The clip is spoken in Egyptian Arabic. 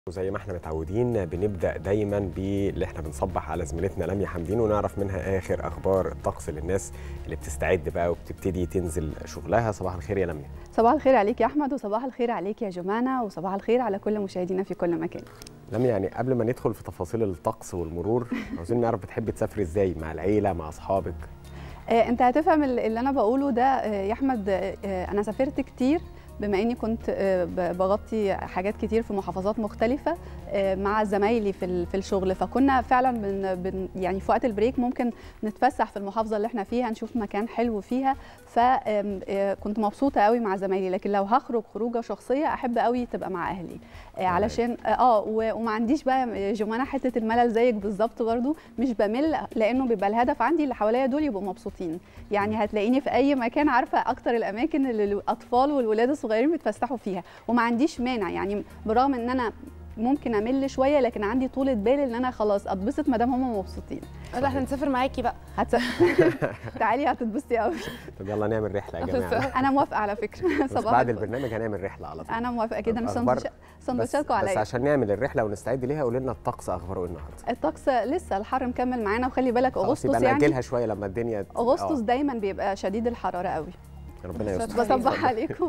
وزي ما احنا متعودين بنبدا دايما باللي احنا بنصبح على زميلتنا لميا حمدين ونعرف منها اخر اخبار الطقس للناس اللي بتستعد بقى وبتبتدي تنزل شغلها صباح الخير يا لميا صباح الخير عليك يا احمد وصباح الخير عليك يا جمانه وصباح الخير على كل مشاهدينا في كل مكان لميا يعني قبل ما ندخل في تفاصيل الطقس والمرور عاوزين نعرف بتحبي تسافري ازاي مع العيله مع اصحابك آه انت هتفهم اللي انا بقوله ده آه يا احمد آه انا سافرت كتير بما اني كنت بغطي حاجات كتير في محافظات مختلفه مع زمايلي في في الشغل فكنا فعلا بن بن يعني في وقت البريك ممكن نتفسح في المحافظه اللي احنا فيها نشوف مكان حلو فيها فكنت مبسوطه قوي مع زمايلي لكن لو هخرج خروجه شخصيه احب قوي تبقى مع اهلي علشان اه وما عنديش بقى جمانه حته الملل زيك بالظبط برضو مش بمل لانه بيبقى الهدف عندي اللي حواليا دول يبقوا مبسوطين يعني هتلاقيني في اي مكان عارفه اكتر الاماكن اللي الاطفال والولاد الصغيرين بيتفسحوا فيها وما عنديش مانع يعني برغم ان انا ممكن امل شويه لكن عندي طولة بال ان انا خلاص اتبسط ما دام هم مبسوطين لا احنا نسافر معاكي بقى هتس... تعالي هتتبسطي قوي طب يلا نعمل رحله يا جماعه انا موافقه على فكره بس بعد البرنامج هنعمل رحله على طول انا موافقه كده سندوتشاتكم عليا بس عشان نعمل الرحله ونستعد ليها قولي لنا الطقس اخباره ايه النهارده الطقس لسه الحر مكمل معانا وخلي بالك اغسطس يعني يعني ناجلها شويه لما الدنيا اغسطس دايما بيبقى شديد الحراره قوي ربنا يستر بصبح عليكم